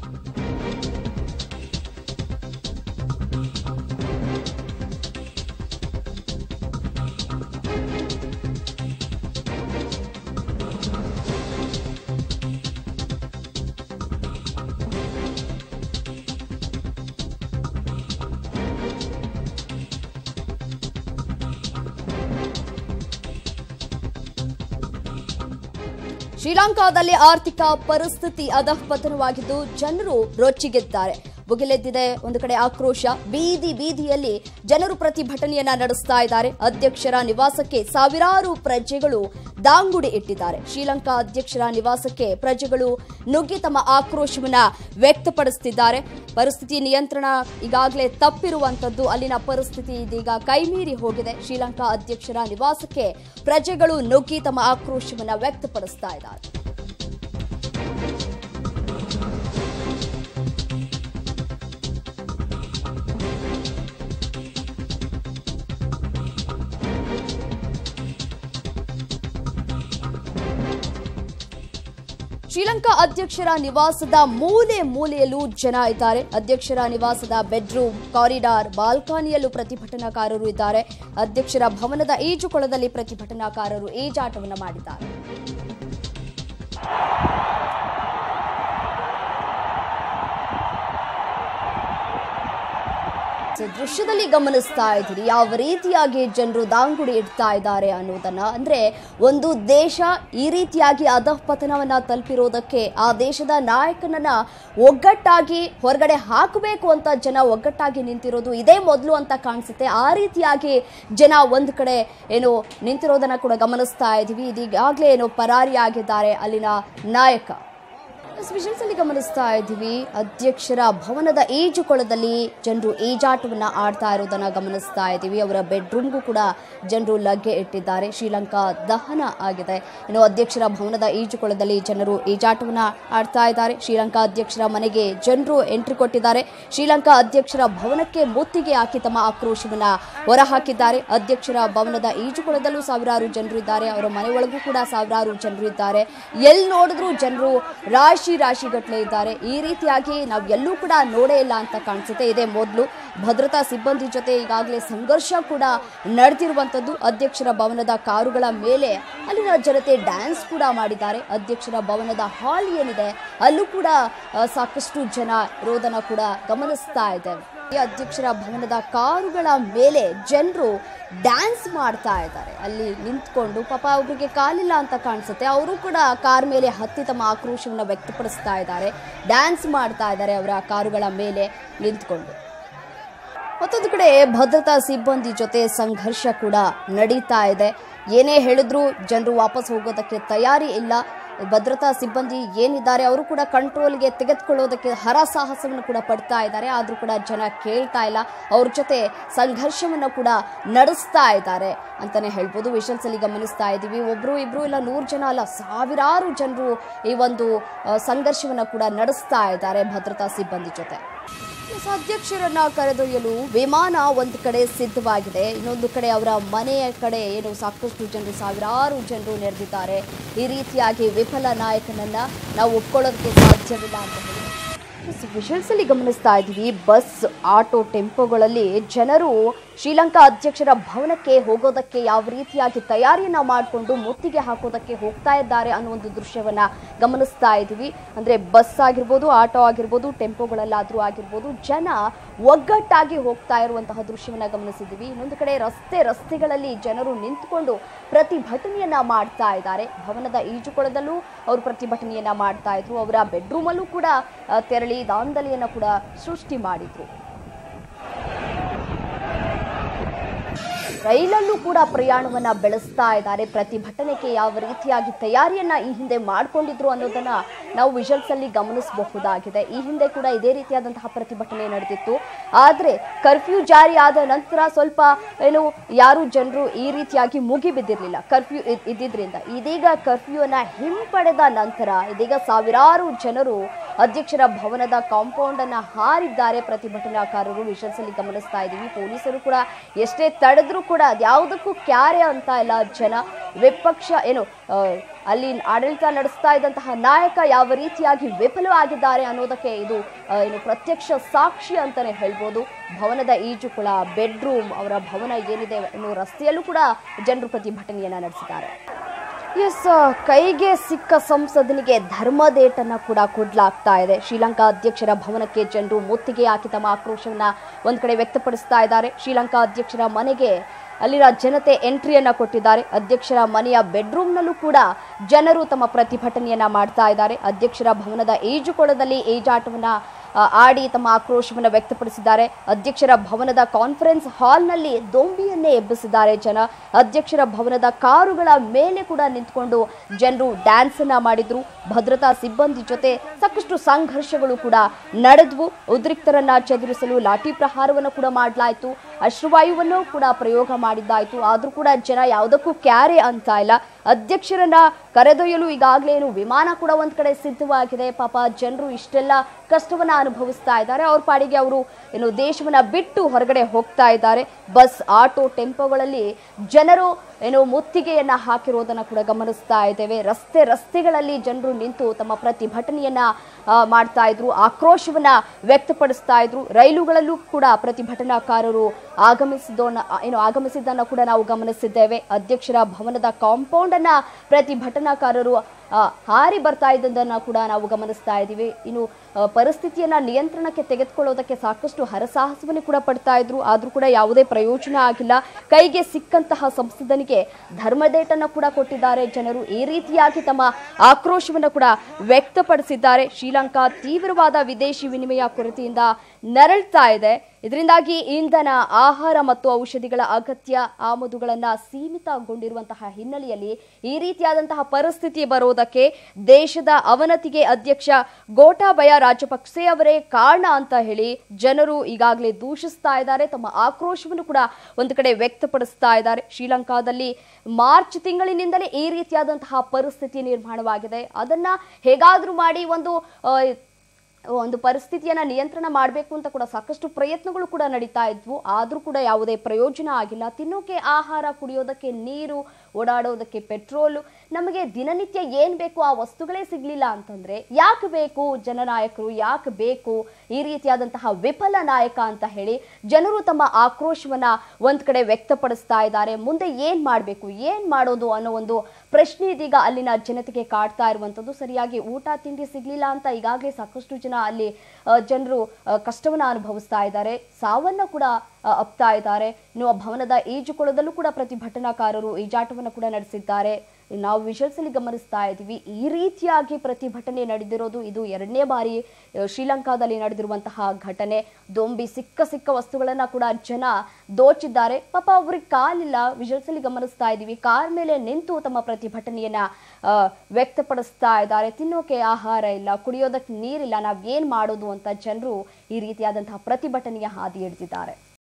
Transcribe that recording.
ಶ್ರೀಲಂಕಾದಲ್ಲಿ ಆರ್ಥಿಕ ಪರಿಸ್ಥಿತಿ ಅಧಃಪತನವಾಗಿದ್ದು ಜನರು ರೊಚ್ಚಿಗೆದ್ದಾರೆ ಭುಗಿಲೆದ್ದಿದೆ ಒಂದು ಕಡೆ ಆಕ್ರೋಶ ಬೀದಿ ಬೀದಿಯಲ್ಲಿ ಜನರು ಪ್ರತಿಭಟನೆಯನ್ನ ನಡೆಸ್ತಾ ಇದ್ದಾರೆ ಅಧ್ಯಕ್ಷರ ನಿವಾಸಕ್ಕೆ ಸಾವಿರಾರು ಪ್ರಜೆಗಳು ದಾಂಗುಡಿ ಇಟ್ಟಿದ್ದಾರೆ ಶ್ರೀಲಂಕಾ ಅಧ್ಯಕ್ಷರ ನಿವಾಸಕ್ಕೆ ಪ್ರಜೆಗಳು ನುಗ್ಗಿ ತಮ್ಮ ಆಕ್ರೋಶವನ್ನ ವ್ಯಕ್ತಪಡಿಸುತ್ತಿದ್ದಾರೆ ಪರಿಸ್ಥಿತಿ ನಿಯಂತ್ರಣ ಈಗಾಗಲೇ ತಪ್ಪಿರುವಂತದ್ದು ಅಲ್ಲಿನ ಪರಿಸ್ಥಿತಿ ಇದೀಗ ಕೈಮೀರಿ ಹೋಗಿದೆ ಶ್ರೀಲಂಕಾ ಅಧ್ಯಕ್ಷರ ನಿವಾಸಕ್ಕೆ ಪ್ರಜೆಗಳು ನುಗ್ಗಿ ತಮ್ಮ ಆಕ್ರೋಶವನ್ನ ವ್ಯಕ್ತಪಡಿಸ್ತಾ ಇದ್ದಾರೆ ಶ್ರೀಲಂಕಾ ಅಧ್ಯಕ್ಷರ ನಿವಾಸದ ಮೂಲೆ ಮೂಲೆಯಲ್ಲೂ ಜನ ಇದ್ದಾರೆ ಅಧ್ಯಕ್ಷರ ನಿವಾಸದ ಬೆಡ್ರೂಮ್ ಕಾರಿಡಾರ್ ಬಾಲ್ಕನಿಯಲ್ಲೂ ಪ್ರತಿಭಟನಾಕಾರರು ಇದ್ದಾರೆ ಅಧ್ಯಕ್ಷರ ಭವನದ ಈಜುಕೊಳದಲ್ಲಿ ಪ್ರತಿಭಟನಾಕಾರರು ಈಜಾಟವನ್ನು ಮಾಡಿದ್ದಾರೆ ಸೊ, ದೃಶ್ಯದಲ್ಲಿ ಗಮನಿಸ್ತಾ ಇದ್ದೀರಿ ಯಾವ ರೀತಿಯಾಗಿ ಜನರು ದಾಂಗುಡಿ ಇಡ್ತಾ ಇದ್ದಾರೆ ಅನ್ನೋದನ್ನ ಅಂದ್ರೆ ಒಂದು ದೇಶ ಈ ರೀತಿಯಾಗಿ ಅಧಃಪತನವನ್ನ ತಲುಪಿರೋದಕ್ಕೆ ಆ ದೇಶದ ನಾಯಕನನ್ನ ಒಗ್ಗಟ್ಟಾಗಿ ಹೊರಗಡೆ ಹಾಕಬೇಕು ಅಂತ ಜನ ಒಗ್ಗಟ್ಟಾಗಿ ನಿಂತಿರೋದು ಇದೇ ಮೊದಲು ಅಂತ ಕಾಣಿಸುತ್ತೆ ಆ ರೀತಿಯಾಗಿ ಜನ ಒಂದು ಕಡೆ ಏನು ನಿಂತಿರೋದನ್ನ ಕೂಡ ಗಮನಿಸ್ತಾ ಇದ್ದೀವಿ ಇದೀಗಾಗಲೇ ಏನು ಪರಾರಿಯಾಗಿದ್ದಾರೆ ಅಲ್ಲಿನ ನಾಯಕ ವಿಷನ್ಸ್ ಅಲ್ಲಿ ಗಮನಿಸ್ತಾ ಇದ್ದೀವಿ ಅಧ್ಯಕ್ಷರ ಭವನದ ಈಜುಕೊಳದಲ್ಲಿ ಜನರು ಈಜಾಟವನ್ನ ಆಡ್ತಾ ಇರೋದನ್ನ ಗಮನಿಸ್ತಾ ಇದ್ದೀವಿ ಅವರ ಬೆಡ್ರೂಮ್ಗೂ ಕೂಡ ಜನರು ಲಗ್ಗೆ ಇಟ್ಟಿದ್ದಾರೆ ಶ್ರೀಲಂಕಾ ದಹನ ಆಗಿದೆ ಇನ್ನು ಅಧ್ಯಕ್ಷರ ಭವನದ ಈಜುಕೊಳದಲ್ಲಿ ಜನರು ಈಜಾಟವನ್ನ ಆಡ್ತಾ ಇದ್ದಾರೆ ಶ್ರೀಲಂಕಾ ಅಧ್ಯಕ್ಷರ ಮನೆಗೆ ಜನರು ಎಂಟ್ರಿ ಕೊಟ್ಟಿದ್ದಾರೆ ಶ್ರೀಲಂಕಾ ಅಧ್ಯಕ್ಷರ ಭವನಕ್ಕೆ ಮುತ್ತಿಗೆ ಹಾಕಿ ತಮ್ಮ ಆಕ್ರೋಶವನ್ನ ಹೊರಹಾಕಿದ್ದಾರೆ ಅಧ್ಯಕ್ಷರ ಭವನದ ಈಜುಕೊಳದಲ್ಲೂ ಸಾವಿರಾರು ಜನರು ಇದ್ದಾರೆ ಅವರ ಮನೆ ಒಳಗೂ ಕೂಡ ಸಾವಿರಾರು ಜನರು ಇದ್ದಾರೆ ಎಲ್ಲಿ ನೋಡಿದ್ರು ಜನರು ರಾಶಿ ರಾಶಿ ಗಟ್ಟಲೆ ಇದ್ದಾರೆ ಈ ರೀತಿಯಾಗಿ ನಾವು ಎಲ್ಲೂ ಕೂಡ ನೋಡೇ ಇಲ್ಲ ಅಂತ ಕಾಣಿಸುತ್ತೆ ಇದೇ ಮೊದಲು ಭದ್ರತಾ ಸಿಬ್ಬಂದಿ ಜೊತೆ ಈಗಾಗಲೇ ಸಂಘರ್ಷ ಕೂಡ ನಡೆದಿರುವಂಥದ್ದು ಅಧ್ಯಕ್ಷರ ಭವನದ ಕಾರುಗಳ ಮೇಲೆ ಅಲ್ಲಿನ ಜನತೆ ಡ್ಯಾನ್ಸ್ ಕೂಡ ಮಾಡಿದ್ದಾರೆ ಅಧ್ಯಕ್ಷರ ಭವನದ ಹಾಲ್ ಏನಿದೆ ಅಲ್ಲೂ ಕೂಡ ಆ, ಸಾಕಷ್ಟು ಜನ ಇರೋದನ್ನ ಕೂಡ ಗಮನಿಸ್ತಾ ಇದ್ದೇವೆ ಈ ಅಧ್ಯಕ್ಷರ ಭವನದ ಕಾರುಗಳ ಮೇಲೆ ಜನರು ಡ್ಯಾನ್ಸ್ ಮಾಡ್ತಾ ಇದ್ದಾರೆ ಅಲ್ಲಿ ನಿಂತ್ಕೊಂಡು ಪಾಪ ಅವ್ರಿಗೆ ಕಾಲಿಲ್ಲ ಅಂತ ಕಾಣಿಸುತ್ತೆ ಅವರು ಕೂಡ ಕಾರ್ ಮೇಲೆ ಹತ್ತಿ ತಮ್ಮ ಆಕ್ರೋಶವನ್ನು ವ್ಯಕ್ತಪಡಿಸ್ತಾ ಇದ್ದಾರೆ ಡ್ಯಾನ್ಸ್ ಮಾಡ್ತಾ ಇದ್ದಾರೆ ಅವರ ಕಾರುಗಳ ಮೇಲೆ ನಿಂತ್ಕೊಂಡು ಮತ್ತೊಂದು ಕಡೆ ಭದ್ರತಾ ಸಿಬ್ಬಂದಿ ಜೊತೆ ಸಂಘರ್ಷ ಕೂಡ ನಡೀತಾ ಇದೆ ಏನೇ ಹೇಳಿದ್ರು ಜನರು ವಾಪಸ್ ಹೋಗೋದಕ್ಕೆ ತಯಾರಿ ಇಲ್ಲ ಭದ್ರತಾ ಸಿಬ್ಬಂದಿ ಏನಿದ್ದಾರೆ ಅವರು ಕೂಡ ಕಂಟ್ರೋಲ್ಗೆ ತೆಗೆದುಕೊಳ್ಳೋದಕ್ಕೆ ಹರಸಾಹಸವನ್ನು ಕೂಡ ಪಡ್ತಾ ಇದ್ದಾರೆ ಆದರೂ ಕೂಡ ಜನ ಕೇಳ್ತಾ ಇಲ್ಲ ಅವ್ರ ಜೊತೆ ಸಂಘರ್ಷವನ್ನು ಕೂಡ ನಡೆಸ್ತಾ ಇದ್ದಾರೆ ಅಂತಾನೆ ಹೇಳ್ಬೋದು ವಿಷನ್ಸ್ ಅಲ್ಲಿ ಗಮನಿಸ್ತಾ ಇದ್ದೀವಿ ಒಬ್ರು ಇಬ್ರು ಇಲ್ಲ ನೂರು ಜನ ಅಲ್ಲ ಸಾವಿರಾರು ಜನರು ಈ ಒಂದು ಆ, ಸಂಘರ್ಷವನ್ನ ಕೂಡ ನಡೆಸ್ತಾ ಇದ್ದಾರೆ ಭದ್ರತಾ ಸಿಬ್ಬಂದಿ ಜೊತೆ ಎಸ್, ಅಧ್ಯಕ್ಷರನ್ನ ಕರೆದೊಯ್ಯಲು ವಿಮಾನ ಒಂದು ಕಡೆ ಸಿದ್ಧವಾಗಿದೆ ಇನ್ನೊಂದು ಕಡೆ ಅವರ ಮನೆಯ ಕಡೆ ಏನು ಸಾಕಷ್ಟು ಜನರು ಸಾವಿರಾರು ಜನರು ನೆರೆದಿದ್ದಾರೆ ಈ ರೀತಿಯಾಗಿ ವಿಫಲ ನಾಯಕನನ್ನ ನಾವು ಒಪ್ಕೊಳ್ಳೋದಕ್ಕೆ ಸಾಧ್ಯವಿಲ್ಲ ಅಂತ ಹೇಳಿ ಎಸ್, ವಿಷಲ್ಸ್ ಅಲ್ಲಿ ಗಮನಿಸ್ತಾ ಇದ್ದೀವಿ ಬಸ್ ಆಟೋ ಟೆಂಪೋಗಳಲ್ಲಿ ಜನರು ಶ್ರೀಲಂಕಾ ಅಧ್ಯಕ್ಷರ ಭವನಕ್ಕೆ ಹೋಗೋದಕ್ಕೆ ಯಾವ ರೀತಿಯಾಗಿ ತಯಾರಿಯನ್ನ ಮಾಡಿಕೊಂಡು ಮುತ್ತಿಗೆ ಹಾಕೋದಕ್ಕೆ ಹೋಗ್ತಾ ಇದ್ದಾರೆ ಅನ್ನೋ ಒಂದು ದೃಶ್ಯವನ್ನ ಗಮನಿಸ್ತಾ ಇದ್ದೀವಿ ಅಂದ್ರೆ ಬಸ್ ಆಗಿರ್ಬೋದು ಆಟೋ ಆಗಿರ್ಬೋದು ಟೆಂಪೋಗಳಲ್ಲಾದ್ರೂ ಆಗಿರ್ಬೋದು ಜನ ಒಗ್ಗಟ್ಟಾಗಿ ಹೋಗ್ತಾ ಇರುವಂತಹ ದೃಶ್ಯವನ್ನ ಗಮನಿಸಿದ್ದೀವಿ ಇನ್ನೊಂದು ಕಡೆ ರಸ್ತೆ ರಸ್ತೆಗಳಲ್ಲಿ ಜನರು ನಿಂತುಕೊಂಡು ಪ್ರತಿಭಟನೆಯನ್ನ ಮಾಡ್ತಾ ಇದ್ದಾರೆ ಭವನದ ಈಜುಕೊಳದಲ್ಲೂ ಅವರು ಪ್ರತಿಭಟನೆಯನ್ನ ಮಾಡ್ತಾ ಇದ್ರು ಅವರ ಬೆಡ್ರೂಮಲ್ಲೂ ಕೂಡ ಆ, ತೆರಳಿ ದಾಂಧಲೆಯನ್ನ ಕೂಡ ಸೃಷ್ಟಿ ಮಾಡಿದ್ರು ರೈಲಲ್ಲೂ ಕೂಡ ಪ್ರಯಾಣವನ್ನ ಬೆಳೆಸ್ತಾ ಇದ್ದಾರೆ ಪ್ರತಿಭಟನೆಗೆ ಯಾವ ರೀತಿಯಾಗಿ ತಯಾರಿಯನ್ನ ಈ ಹಿಂದೆ ಮಾಡ್ಕೊಂಡಿದ್ರು ಅನ್ನೋದನ್ನ ನಾವು ವಿಜುವಲ್ಸ್ ಅಲ್ಲಿ ಗಮನಿಸಬಹುದಾಗಿದೆ ಈ ಹಿಂದೆ ಕೂಡ ಇದೇ ರೀತಿಯಾದಂತಹ ಪ್ರತಿಭಟನೆ ನಡೆದಿತ್ತು ಆದ್ರೆ ಕರ್ಫ್ಯೂ ಜಾರಿ ಆದ ನಂತರ ಸ್ವಲ್ಪ ಏನು ಯಾರು ಜನರು ಈ ರೀತಿಯಾಗಿ ಮುಗಿಬಿದ್ದಿರಲಿಲ್ಲ ಕರ್ಫ್ಯೂ ಇದ್- ಇದ್ದಿದ್ರಿಂದ ಇದೀಗ ಕರ್ಫ್ಯೂನ ಹಿಂಪಡೆದ ನಂತರ ಇದೀಗ ಸಾವಿರಾರು ಜನರು ಅಧ್ಯಕ್ಷರ ಭವನದ ಕಾಂಪೌಂಡ್ ಅನ್ನ ಹಾರಿದ್ದಾರೆ ಪ್ರತಿಭಟನಾಕಾರರು ವಿಷನ್ಸ್ ಅಲ್ಲಿ ಗಮನಿಸ್ತಾ ಇದ್ದೀವಿ ಪೊಲೀಸರು ಕೂಡ ಎಷ್ಟೇ ತಡೆದ್ರೂ ಕೂಡ ಕೂಡ ಅದ್ಯಾವುದಕ್ಕೂ ಕ್ಯಾರೆ ಅಂತ ಇಲ್ಲ ಜನ ವಿಪಕ್ಷ ಏನು ಆ, ಅಲ್ಲಿ ಆಡಳಿತ ನಡೆಸ್ತಾ ಇದ್ದಂತಹ ನಾಯಕ ಯಾವ ರೀತಿಯಾಗಿ ವಿಫಲವಾಗಿದ್ದಾರೆ ಅನ್ನೋದಕ್ಕೆ ಇದು ಆ, ಏನು ಪ್ರತ್ಯಕ್ಷ ಸಾಕ್ಷಿ ಅಂತಾನೆ ಹೇಳ್ಬೋದು ಭವನದ ಈಜುಕೊಳ ಬೆಡ್ರೂಮ್ ಅವರ ಭವನ ಏನಿದೆ ಇನ್ನು ರಸ್ತೆಯಲ್ಲೂ ಕೂಡ ಜನರು ಪ್ರತಿಭಟನೆಯನ್ನ ನಡೆಸಿದ್ದಾರೆ ಎಸ್ ಕೈಗೆ ಸಿಕ್ಕ ಸಂಸದನಿಗೆ ಧರ್ಮದೇಟನ್ನ ಕೂಡ ಕೊಡ್ಲಾಗ್ತಾ ಇದೆ ಶ್ರೀಲಂಕಾ ಅಧ್ಯಕ್ಷರ ಭವನಕ್ಕೆ ಜನರು ಮುತ್ತಿಗೆ ಹಾಕಿ ತಮ್ಮ ಆಕ್ರೋಶವನ್ನ ಒಂದ್ ಕಡೆ ವ್ಯಕ್ತಪಡಿಸ್ತಾ ಇದ್ದಾರೆ ಶ್ರೀಲಂಕಾ ಅಧ್ಯಕ್ಷರ ಮನೆಗೆ ಅಲ್ಲಿನ ಜನತೆ ಎಂಟ್ರಿಯನ್ನ ಕೊಟ್ಟಿದ್ದಾರೆ ಅಧ್ಯಕ್ಷರ ಮನೆಯ ಬೆಡ್ರೂಮ್ನಲ್ಲೂ ಕೂಡ ಜನರು ತಮ್ಮ ಪ್ರತಿಭಟನೆಯನ್ನ ಮಾಡ್ತಾ ಇದ್ದಾರೆ ಅಧ್ಯಕ್ಷರ ಭವನದ ಈಜುಕೊಳದಲ್ಲಿ ಈಜಾಟವನ್ನ ಆ, ಆಡಿ ತಮ್ಮ ಆಕ್ರೋಶವನ್ನು ವ್ಯಕ್ತಪಡಿಸಿದ್ದಾರೆ ಅಧ್ಯಕ್ಷರ ಭವನದ ಕಾನ್ಫರೆನ್ಸ್ ಹಾಲ್ನಲ್ಲಿ ದೊಂಬಿಯನ್ನೇ ಎಬ್ಬಿಸಿದ್ದಾರೆ ಜನ ಅಧ್ಯಕ್ಷರ ಭವನದ ಕಾರುಗಳ ಮೇಲೆ ಕೂಡ ನಿಂತ್ಕೊಂಡು ಜನರು ಡ್ಯಾನ್ಸ್ ಅನ್ನ ಮಾಡಿದ್ರು ಭದ್ರತಾ ಸಿಬ್ಬಂದಿ ಜೊತೆ ಸಾಕಷ್ಟು ಸಂಘರ್ಷಗಳು ಕೂಡ ನಡೆದ್ವು ಉದ್ರಿಕ್ತರನ್ನ ಚದುರಿಸಲು ಲಾಠಿ ಪ್ರಹಾರವನ್ನು ಕೂಡ ಮಾಡಲಾಯಿತು ಅಶ್ರುವಾಯುವನ್ನು ಕೂಡ ಪ್ರಯೋಗ ಮಾಡಿದ್ದಾಯ್ತು ಆದ್ರೂ ಕೂಡ ಜನ ಯಾವುದಕ್ಕೂ ಕ್ಯಾರೆ ಅಂತ ಇಲ್ಲ ಅಧ್ಯಕ್ಷರನ್ನ ಕರೆದೊಯ್ಯಲು ಈಗಾಗಲೇ ಏನು ವಿಮಾನ ಕೂಡ ಒಂದ್ ಕಡೆ ಸಿದ್ಧವಾಗಿದೆ ಪಾಪ ಜನರು ಇಷ್ಟೆಲ್ಲ ಕಷ್ಟವನ್ನ ಅನುಭವಿಸ್ತಾ ಇದ್ದಾರೆ ಅವ್ರ ಪಾಡಿಗೆ ಅವರು ಏನು ದೇಶವನ್ನ ಬಿಟ್ಟು ಹೊರಗಡೆ ಹೋಗ್ತಾ ಇದ್ದಾರೆ ಬಸ್ ಆಟೋ ಟೆಂಪೋಗಳಲ್ಲಿ ಜನರು ಏನು ಮುತ್ತಿಗೆಯನ್ನ ಹಾಕಿರೋದನ್ನ ಕೂಡ ಗಮನಿಸ್ತಾ ಇದ್ದೇವೆ ರಸ್ತೆ ರಸ್ತೆಗಳಲ್ಲಿ ಜನರು ನಿಂತು ತಮ್ಮ ಪ್ರತಿಭಟನೆಯನ್ನ ಆ, ಮಾಡ್ತಾ ಇದ್ರು ಆಕ್ರೋಶವನ್ನ ವ್ಯಕ್ತಪಡಿಸ್ತಾ ಇದ್ರು ರೈಲುಗಳಲ್ಲೂ ಕೂಡ ಪ್ರತಿಭಟನಾಕಾರರು ಆಗಮಿಸಿದೋನ್ನ ಏನು ಆಗಮಿಸಿದ್ದನ್ನ ಕೂಡ ನಾವು ಗಮನಿಸಿದ್ದೇವೆ ಅಧ್ಯಕ್ಷರ ಭವನದ ಕಾಂಪೌಂಡ್ ಅನ್ನ ಪ್ರತಿಭಟನಾಕಾರರು ಆ, ಹಾರಿ ಬರ್ತಾ ಇದ್ದದನ್ನ ಕೂಡ ನಾವು ಗಮನಿಸ್ತಾ ಇದ್ದೀವಿ ಇನ್ನು ಆ, ಪರಿಸ್ಥಿತಿಯನ್ನ ನಿಯಂತ್ರಣಕ್ಕೆ ತೆಗೆದುಕೊಳ್ಳೋದಕ್ಕೆ ಸಾಕಷ್ಟು ಹರಸಾಹಸವನ್ನು ಕೂಡ ಪಡ್ತಾ ಇದ್ರು ಆದ್ರೂ ಕೂಡ ಯಾವುದೇ ಪ್ರಯೋಜನ ಆಗಿಲ್ಲ ಕೈಗೆ ಸಿಕ್ಕಂತಹ ಸಂಸದನಿಗೆ ಧರ್ಮದೇಟನ್ನ ಕೂಡ ಕೊಟ್ಟಿದ್ದಾರೆ ಜನರು ಈ ರೀತಿಯಾಗಿ ತಮ್ಮ ಆಕ್ರೋಶವನ್ನು ಕೂಡ ವ್ಯಕ್ತಪಡಿಸಿದ್ದಾರೆ ಶ್ರೀಲಂಕಾ ತೀವ್ರವಾದ ವಿದೇಶಿ ವಿನಿಮಯ ಕೊರತೆಯಿಂದ ನರಳ್ತಾ ಇದೆ ಇದರಿಂದಾಗಿ ಇಂಧನ ಆಹಾರ ಮತ್ತು ಔಷಧಿಗಳ ಅಗತ್ಯ ಆಮದುಗಳನ್ನ ಸೀಮಿತಗೊಂಡಿರುವಂತಹ ಹಿನ್ನೆಲೆಯಲ್ಲಿ ಈ ರೀತಿಯಾದಂತಹ ಪರಿಸ್ಥಿತಿ ಬರೋದಕ್ಕೆ ದೇಶದ ಅವನತಿಗೆ ಅಧ್ಯಕ್ಷ ಗೋಟಾಬಯ ರಾಜಪಕ್ಸೆ ಅವರೇ ಕಾರಣ ಅಂತ ಹೇಳಿ ಜನರು ಈಗಾಗಲೇ ದೂಷಿಸ್ತಾ ಇದ್ದಾರೆ ತಮ್ಮ ಆಕ್ರೋಶವನ್ನು ಕೂಡ ಒಂದು ಕಡೆ ವ್ಯಕ್ತಪಡಿಸ್ತಾ ಇದ್ದಾರೆ ಶ್ರೀಲಂಕಾದಲ್ಲಿ ಮಾರ್ಚ್ ತಿಂಗಳಿನಿಂದಲೇ ಈ ರೀತಿಯಾದಂತಹ ಪರಿಸ್ಥಿತಿ ನಿರ್ಮಾಣವಾಗಿದೆ ಅದನ್ನ ಹೇಗಾದ್ರೂ ಮಾಡಿ ಒಂದು ಆ, ಒಂದು ಪರಿಸ್ಥಿತಿಯನ್ನ ನಿಯಂತ್ರಣ ಮಾಡಬೇಕು ಅಂತ ಕೂಡ ಸಾಕಷ್ಟು ಪ್ರಯತ್ನಗಳು ಕೂಡ ನಡೀತಾ ಇದ್ವು ಆದ್ರೂ ಕೂಡ ಯಾವುದೇ ಪ್ರಯೋಜನ ಆಗಿಲ್ಲ ತಿನ್ನೋಕೆ ಆಹಾರ ಕುಡಿಯೋದಕ್ಕೆ ನೀರು ಓಡಾಡೋದಕ್ಕೆ ಪೆಟ್ರೋಲು ನಮಗೆ ದಿನನಿತ್ಯ ಏನ್ ಬೇಕು ಆ ವಸ್ತುಗಳೇ ಸಿಗ್ಲಿಲ್ಲ ಅಂತಂದ್ರೆ ಯಾಕೆ ಬೇಕು ಜನನಾಯಕರು ಯಾಕೆ ಬೇಕು ಈ ರೀತಿಯಾದಂತಹ ವಿಫಲ ನಾಯಕ ಅಂತ ಹೇಳಿ ಜನರು ತಮ್ಮ ಆಕ್ರೋಶವನ್ನ ಒಂದ್ ಕಡೆ ವ್ಯಕ್ತಪಡಿಸ್ತಾ ಇದ್ದಾರೆ ಮುಂದೆ ಏನ್ ಮಾಡ್ಬೇಕು ಏನ್ ಮಾಡೋದು ಅನ್ನೋ ಒಂದು ಪ್ರಶ್ನೆ ಇದೀಗ ಅಲ್ಲಿನ ಜನತೆಗೆ ಕಾಡ್ತಾ ಇರುವಂತದ್ದು ಸರಿಯಾಗಿ ಊಟ ತಿಂಡಿ ಸಿಗ್ಲಿಲ್ಲ ಅಂತ ಈಗಾಗಲೇ ಸಾಕಷ್ಟು ಜನ ಅಲ್ಲಿ ಆ, ಜನರು ಆ, ಕಷ್ಟವನ್ನ ಅನುಭವಿಸ್ತಾ ಇದ್ದಾರೆ ಸಾವನ್ನ ಕೂಡ ಆ, ಅಪ್ತಾ ಇದ್ದಾರೆ ಇನ್ನು ಆ ಭವನದ ಈಜುಕೊಳದಲ್ಲೂ ಕೂಡ ಪ್ರತಿಭಟನಾಕಾರರು ಈಜಾಟವನ್ನು ಕೂಡ ನಡೆಸಿದ್ದಾರೆ ನಾವು ವಿಷಲ್ಸ್ ಅಲ್ಲಿ ಗಮನಿಸ್ತಾ ಇದ್ದೀವಿ ಈ ರೀತಿಯಾಗಿ ಪ್ರತಿಭಟನೆ ನಡೆದಿರೋದು ಇದು ಎರಡನೇ ಬಾರಿ ಆ, ಶ್ರೀಲಂಕಾದಲ್ಲಿ ನಡೆದಿರುವಂತಹ ಘಟನೆ ದೊಂಬಿ ಸಿಕ್ಕ ಸಿಕ್ಕ ವಸ್ತುಗಳನ್ನ ಕೂಡ ಜನ ದೋಚಿದ್ದಾರೆ ಪಾಪ ಅವ್ರಿಗೆ ಕಾಲಿಲ್ಲ ವಿಷಲ್ಸ್ ಅಲ್ಲಿ ಗಮನಿಸ್ತಾ ಇದ್ದೀವಿ ಕಾರ್ ಮೇಲೆ ನಿಂತು ತಮ್ಮ ಪ್ರತಿಭಟನೆಯನ್ನ ಆ, ವ್ಯಕ್ತಪಡಿಸ್ತಾ ಇದ್ದಾರೆ ತಿನ್ನೋಕೆ ಆಹಾರ ಇಲ್ಲ ಕುಡಿಯೋದಕ್ಕೆ ನೀರಿಲ್ಲ ನಾವ್ ಏನ್ ಮಾಡೋದು ಅಂತ ಜನರು ಈ ರೀತಿಯಾದಂತಹ ಪ್ರತಿಭಟನೆಯ ಹಾದಿ ಹಿಡಿದಿದ್ದಾರೆ